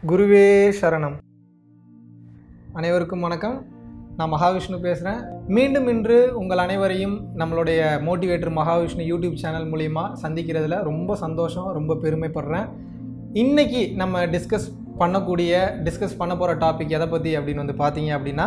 குருவே சரணம் அனைவருக்கும் வணக்கம் நான் மகாவிஷ்ணு பேசுகிறேன் மீண்டும் இன்று உங்கள் அனைவரையும் நம்மளுடைய மோட்டிவேட்டர் மகாவிஷ்ணு யூடியூப் சேனல் மூலிமா சந்திக்கிறதுல ரொம்ப சந்தோஷம் ரொம்ப பெருமைப்படுறேன் இன்னைக்கு நம்ம டிஸ்கஸ் பண்ணக்கூடிய டிஸ்கஸ் பண்ண போகிற டாபிக் எதை பற்றி அப்படின்னு வந்து பார்த்தீங்க அப்படின்னா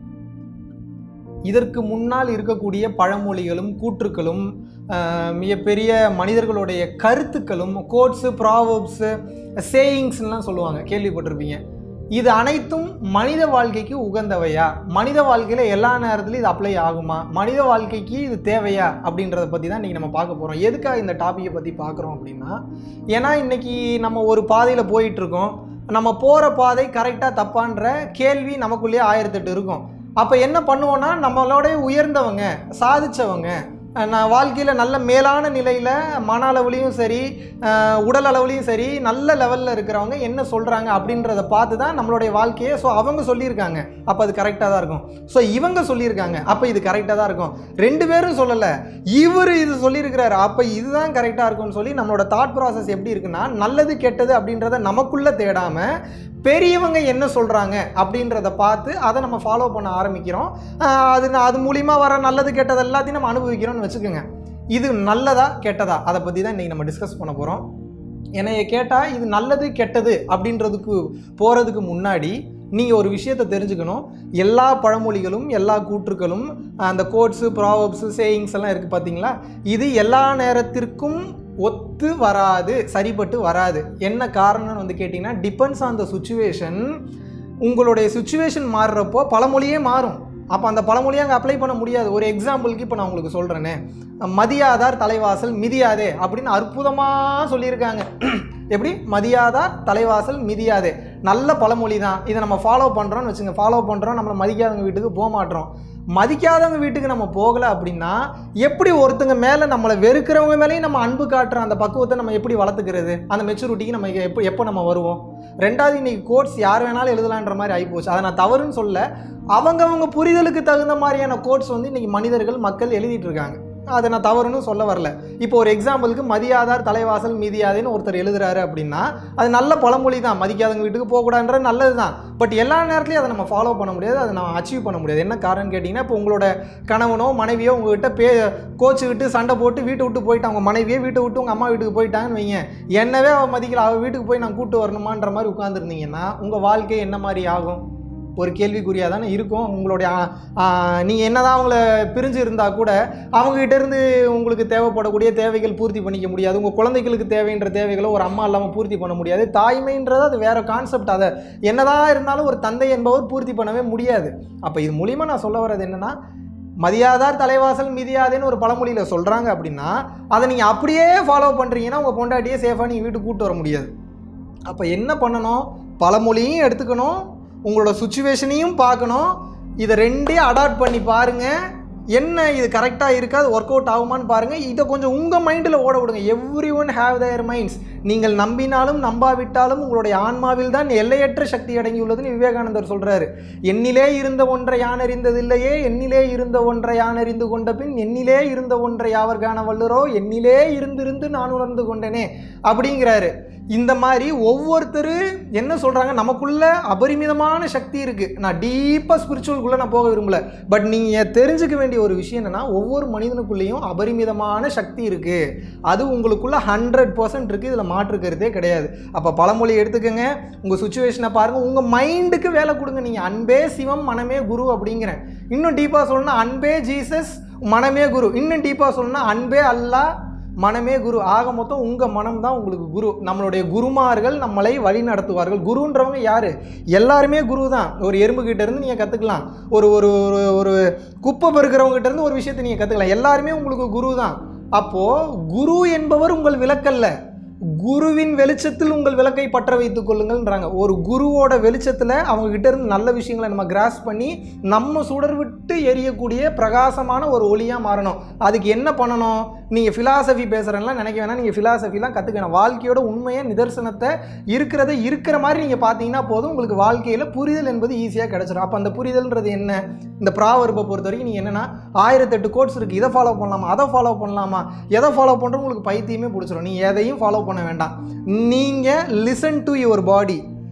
இதற்கு முன்னால் இருக்கக்கூடிய பழமொழிகளும் கூற்றுக்களும் ஆஹ், மிகப்பெரிய மனிதர்களுடைய கருத்துக்களும் கோட்ஸு ப்ராவர்ப்ஸு சேயிங்ஸ்லாம் சொல்லுவாங்க கேள்விப்பட்டிருப்பீங்க இது அனைத்தும் மனித வாழ்க்கைக்கு உகந்தவையா மனித வாழ்க்கையில் எல்லா நேரத்துலையும் இது அப்ளை ஆகுமா மனித வாழ்க்கைக்கு இது தேவையா அப்படின்றத பற்றி தான் இன்றைக்கி நம்ம பார்க்க போகிறோம் எதுக்காக இந்த டாப்பிக்கை பற்றி பார்க்குறோம் அப்படின்னா ஏன்னா இன்றைக்கி நம்ம ஒரு பாதையில் போயிட்டுருக்கோம் நம்ம போகிற பாதை கரெக்டாக தப்பான்ற கேள்வி நமக்குள்ளேயே ஆயிரத்தெட்டு இருக்கும் அப்போ என்ன பண்ணுவோன்னா நம்மளோட உயர்ந்தவங்க சாதிச்சவங்க அஹ் நான் வாழ்க்கையில் நல்ல மேலான நிலையில் மன அளவுலையும் சரி அஹ் உடல் அளவுலையும் சரி நல்ல லெவலில் இருக்கிறவங்க என்ன சொல்கிறாங்க அப்படின்றத பார்த்து தான் நம்மளுடைய வாழ்க்கையை ஸோ அவங்க சொல்லியிருக்காங்க அப்போ அது கரெக்டாக தான் இருக்கும் ஸோ இவங்க சொல்லியிருக்காங்க அப்போ இது கரெக்டாக தான் இருக்கும் ரெண்டு பேரும் சொல்லலை இவர் இது சொல்லியிருக்கிறாரு அப்போ இதுதான் கரெக்டாக இருக்கும்னு சொல்லி நம்மளோட தாட் ப்ராசஸ் எப்படி இருக்குன்னா நல்லது கெட்டது அப்படின்றத நமக்குள்ளே தேடாமல் பெரியவங்க என்ன சொல்கிறாங்க அப்படின்றத பார்த்து அதை நம்ம ஃபாலோ பண்ண ஆரம்பிக்கிறோம் ஆஹ் அது அது மூலிமா வர நல்லது கெட்டது எல்லாத்தையும் நம்ம அனுபவிக்கிறோம்னு வச்சுக்கோங்க இது நல்லதா கெட்டதா அதை பற்றி தான் இன்றைக்கி நம்ம டிஸ்கஸ் பண்ண போகிறோம் என்னைய கேட்டால் இது நல்லது கெட்டது அப்படின்றதுக்கு போகிறதுக்கு முன்னாடி நீங்கள் ஒரு விஷயத்தை தெரிஞ்சுக்கணும் எல்லா பழமொழிகளும் எல்லா கூற்றுக்களும் அந்த கோட்ஸு ப்ராவப்ஸு சேயிங்ஸ் எல்லாம் இருக்குது பார்த்தீங்களா இது எல்லா நேரத்திற்கும் ஒத்து வராது சரிப்பட்டு வராது என்ன காரணம்னு வந்து கேட்டிங்கன்னா டிபெண்ட்ஸ் ஆன் த சுச்சுவேஷன் உங்களுடைய சுச்சுவேஷன் மாறுறப்போ பழமொழியே மாறும் அப்போ அந்த பழமொழியை அங்கே அப்ளை பண்ண முடியாது ஒரு எக்ஸாம்பிளுக்கு இப்போ நான் உங்களுக்கு சொல்கிறேனே மதியாதார் தலைவாசல் மிதியாதே அப்படின்னு அற்புதமாக சொல்லியிருக்காங்க எப்படி மதியாதார் தலைவாசல் மிதியாதே நல்ல பழமொழி தான் இதை நம்ம ஃபாலோ பண்ணுறோம்னு வச்சுங்க ஃபாலோ பண்ணுறோம் நம்மளை மதிக்காதவங்க வீட்டுக்கு போக மாட்டோம் மதிக்காதவங்க வீட்டுக்கு நம்ம போகலை அப்படின்னா எப்படி ஒருத்தங்க மேலே நம்மளை வெறுக்கிறவங்க மேலேயும் நம்ம அன்பு காட்டுற அந்த பக்குவத்தை நம்ம எப்படி வளர்த்துக்கிறது அந்த மெச்சூரிட்டிக்கு நம்ம எப்போ எப்போ நம்ம வருவோம் ரெண்டாவது இன்னைக்கு கோட்ஸ் யார் வேணாலும் எழுதலான்ற மாதிரி ஆகிப்போச்சு அதை நான் தவறுன்னு சொல்ல அவங்கவங்க புரிதலுக்கு தகுந்த மாதிரியான கோட்ஸ் வந்து இன்னைக்கு மனிதர்கள் மக்கள் எழுதிட்டு இருக்காங்க அதை நான் தவறுன்னு சொல்ல வரல இப்போ ஒரு எக்ஸாம்பிளுக்கு மதியாதார் தலைவாசல் மிதியாதேன்னு ஒருத்தர் எழுதுறாரு அப்படின்னா அது நல்ல பழமொழி தான் மதிக்காதவங்க வீட்டுக்கு போகக்கூடாதுன்றது நல்லது தான் பட் எல்லா நேரத்துலையும் அதை நம்ம ஃபாலோ பண்ண முடியாது அதை நம்ம அச்சீவ் பண்ண முடியாது என்ன காரணம்னு கேட்டிங்கன்னா இப்போ உங்களோட கணவனோ மனைவியோ உங்ககிட்ட பே கோச்சுக்கிட்டு சண்டை போட்டு வீட்டை விட்டு போயிட்டு அவங்க மனைவியே வீட்டை விட்டு உங்கள் அம்மா வீட்டுக்கு போயிட்டாங்கன்னு வைங்க என்னவே அவள் மதிக்கல அவள் வீட்டுக்கு போய் நான் கூட்டு வரணுமான்ற மாதிரி உட்காந்துருந்தீங்கன்னா உங்கள் வாழ்க்கை என்ன மாதிரி ஆகும் ஒரு கேள்விக்குறியாக தானே இருக்கும் உங்களுடைய நீங்கள் என்னதான் அவங்கள பிரிஞ்சு இருந்தால் கூட அவங்ககிட்ட இருந்து உங்களுக்கு தேவைப்படக்கூடிய தேவைகள் பூர்த்தி பண்ணிக்க முடியாது உங்கள் குழந்தைகளுக்கு தேவைன்ற தேவைகளை ஒரு அம்மா இல்லாமல் பூர்த்தி பண்ண முடியாது தாய்மைன்றது அது வேற கான்செப்ட் அதை என்னதான் இருந்தாலும் ஒரு தந்தை என்பவர் பூர்த்தி பண்ணவே முடியாது அப்போ இது மூலிமா நான் சொல்ல வர்றது என்னென்னா மதியாதார் தலைவாசல் மிதியாதேன்னு ஒரு பழமொழியில் சொல்கிறாங்க அப்படின்னா அதை நீங்கள் அப்படியே ஃபாலோ பண்ணுறீங்கன்னா உங்கள் பொண்டாட்டியே சேஃபாக நீங்கள் வீட்டுக்கு கூட்டு வர முடியாது அப்போ என்ன பண்ணணும் பழமொழியும் எடுத்துக்கணும் உங்களோட சுச்சுவேஷனையும் பார்க்கணும் இதை ரெண்டையும் அடாப்ட் பண்ணி பாருங்கள் என்ன இது கரெக்டாக இருக்கா அது ஒர்க் அவுட் ஆகுமான்னு பாருங்கள் இதை கொஞ்சம் உங்கள் மைண்டில் ஓட விடுங்க every one have their minds நீங்கள் நம்பினாலும் நம்பாவிட்டாலும் உங்களுடைய ஆன்மாவில் தான் எல்லையற்ற சக்தி அடங்கியுள்ளதுன்னு விவேகானந்தர் சொல்கிறாரு என்னிலே இருந்த ஒன்றை யான் அறிந்ததில்லையே என்னிலே இருந்த ஒன்றை யான் அறிந்து கொண்ட பின் என்னிலே இருந்த ஒன்றை யாவர் காண வல்லுரோ என்னிலே இருந்திருந்து நான் உணர்ந்து கொண்டேனே அப்படிங்கிறாரு இந்த மாதிரி ஒவ்வொருத்தர் என்ன சொல்கிறாங்க நமக்குள்ள அபரிமிதமான சக்தி இருக்குது நான் டீப்பாக ஸ்பிரிச்சுவலுக்குள்ளே நான் போக விரும்பல பட் நீங்கள் தெரிஞ்சுக்க வேண்டிய ஒரு விஷயம் என்னென்னா ஒவ்வொரு மனிதனுக்குள்ளேயும் அபரிமிதமான சக்தி இருக்குது அது உங்களுக்குள்ள ஹண்ட்ரட் பர்சன்ட் இருக்குது இதில் மாற்றுக்கிறதே கிடையாது அப்போ பழமொழி எடுத்துக்கோங்க உங்கள் சுச்சுவேஷனை பாருங்கள் உங்கள் மைண்டுக்கு வேலை கொடுங்க நீங்கள் அன்பே சிவம் மனமே குரு அப்படிங்கிறேன் இன்னும் டீப்பாக சொல்லணும்னா அன்பே ஜீசஸ் மனமே குரு இன்னும் டீப்பாக சொல்லணும்னா அன்பே அல்லாஹ் மனமே குரு ஆக மொத்தம் உங்கள் மனம் தான் உங்களுக்கு குரு நம்மளுடைய குருமார்கள் நம்மளை வழி நடத்துவார்கள் குருன்றவங்க யார் எல்லாருமே குரு தான் ஒரு எறும்பு கிட்ட இருந்து நீங்கள் கற்றுக்கலாம் ஒரு ஒரு ஒரு ஒரு குப்பை பெருக்கிறவங்க கிட்ட இருந்து ஒரு விஷயத்தை நீங்கள் கற்றுக்கலாம் எல்லாருமே உங்களுக்கு குரு தான் அப்போது குரு என்பவர் உங்கள் விளக்கல்ல குருவின் வெளிச்சத்தில் உங்கள் விளக்கை பற்ற வைத்துக் கொள்ளுங்கள்ன்றாங்க ஒரு குருவோட வெளிச்சத்தில் அவங்க கிட்ட இருந்து நல்ல விஷயங்களை நம்ம கிராஸ் பண்ணி நம்ம சுடர் விட்டு எரியக்கூடிய பிரகாசமான ஒரு ஒளியாக மாறணும் அதுக்கு என்ன பண்ணணும் நீங்கள் ஃபிலாசபி பேசுகிறேன்லாம் நினைக்க வேணாம் நீங்கள் ஃபிலாசபிலாம் கற்றுக்கணும் வாழ்க்கையோட உண்மையை நிதர்சனத்தை இருக்கிறத இருக்கிற மாதிரி நீங்கள் பார்த்தீங்கன்னா போதும் உங்களுக்கு வாழ்க்கையில் புரிதல் என்பது ஈஸியாக கிடச்சிடும் அப்போ அந்த புரிதல்ன்றது என்ன இந்த ப்ராவர்பை பொறுத்த வரைக்கும் நீங்கள் என்னென்னா ஆயிரத்தெட்டு கோட்ஸ் இருக்குது இதை ஃபாலோ பண்ணலாமா அதை ஃபாலோ பண்ணலாமா எதை ஃபாலோ பண்ணுறது உங்களுக்கு பைத்தியமே பிடிச்சிரும் நீ எதையும் ஃபாலோ பண்ண வேண்டாம் நீங்கள் listen to your body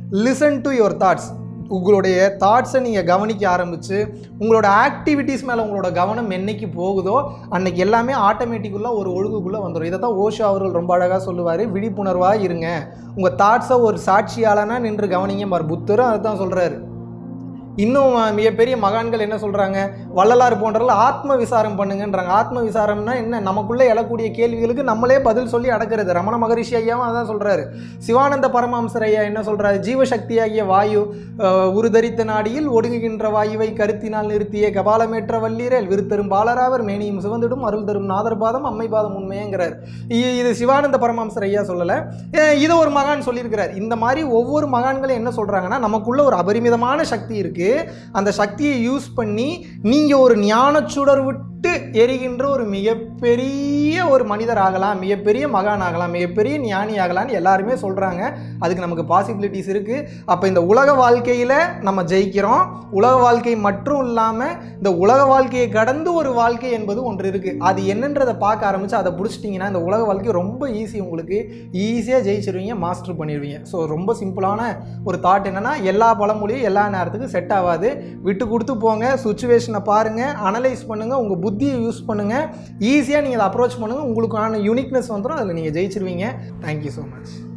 listen to your thoughts உங்களுடைய தாட்ஸை நீங்கள் கவனிக்க ஆரம்பித்து உங்களோட ஆக்டிவிட்டீஸ் மேலே உங்களோட கவனம் என்னைக்கு போகுதோ அன்னைக்கு எல்லாமே ஆட்டோமேட்டிக்குள்ளே ஒரு ஒழுங்குக்குள்ளே வந்துடும் இதை தான் ஓஷோ அவர்கள் ரொம்ப அழகாக சொல்லுவார் விழிப்புணர்வாக இருங்க உங்கள் தாட்ஸை ஒரு சாட்சியாளனா நின்று கவனிங்க பார் புத்தரும் அதை தான் சொல்கிறாரு இன்னும் மிகப்பெரிய மகான்கள் என்ன சொல்கிறாங்க வள்ளலார் போன்றவர்கள் ஆத்ம விசாரம் பண்ணுங்கன்றாங்க ஆத்ம விசாரம்னா என்ன நமக்குள்ளே எழக்கூடிய கேள்விகளுக்கு நம்மளே பதில் சொல்லி அடக்கிறது ரமண மகரிஷி ஐயாவும் அதான் சொல்கிறாரு சிவானந்த பரமஹம்சர் ஐயா என்ன சொல்கிறாரு ஜீவசக்தியாகிய வாயு அஹ், உருதரித்த நாடியில் ஒடுங்குகின்ற வாயுவை கருத்தினால் நிறுத்திய கபாலமேற்ற வல்லீரல் விருத்தரும் பாலராவர் மேனியும் சிவந்திடும் அருள் தரும் நாதர் பாதம் அம்மை பாதம் உண்மையங்கிறார் இ- இது சிவானந்த பரமஹம்சர் ஐயா சொல்லலை இதை ஒரு மகான் சொல்லியிருக்கிறார் இந்த மாதிரி ஒவ்வொரு மகான்களும் என்ன சொல்கிறாங்கன்னா நமக்குள்ள ஒரு அபரிமிதமான சக்தி இருக்குது அந்த சக்தியை யூஸ் பண்ணி நீங்கள் ஒரு ஞானச்சுடர் விட்டு எரிகின்ற ஒரு மிகப்பெரிய ஒரு மனிதர் ஆகலாம் மிகப்பெரிய மகான் ஆகலாம் மிகப்பெரிய ஞானி ஆகலாம்னு எல்லாருமே சொல்கிறாங்க அதுக்கு நமக்கு பாசிபிலிட்டிஸ் இருக்குது அப்போ இந்த உலக வாழ்க்கையில் நம்ம ஜெயிக்கிறோம் உலக வாழ்க்கை மட்டும் இல்லாமல் இந்த உலக வாழ்க்கையை கடந்து ஒரு வாழ்க்கை என்பது ஒன்று இருக்குது அது என்னன்றதை பார்க்க ஆரம்பித்து அதை பிடிச்சிட்டிங்கன்னா இந்த உலக வாழ்க்கை ரொம்ப ஈஸி உங்களுக்கு ஈஸியாக ஜெயிச்சிருவீங்க மாஸ்டர் பண்ணிடுவீங்க ஸோ ரொம்ப சிம்பிளான ஒரு தாட் என்னென்னா எல்லா பழமொழியும் எல்லா நேரத்துக்கும் செட் ஆகாது விட்டு கொடுத்து போங்க சுச்சுவேஷனை பாருங்கள் அனலைஸ் பண்ணுங்கள் உங்கள் புத்தியை யூஸ் பண்ணுங்கள் ஈஸியாக நீங்கள் அதை அப்ரோச் பண்ணுங்கள் உங்களுக்கான யூனிக்னஸ் வந்துடும் அதில் நீங்கள் ஜெயிச்சிருவீங்க தேங்க்யூ ஸோ மச்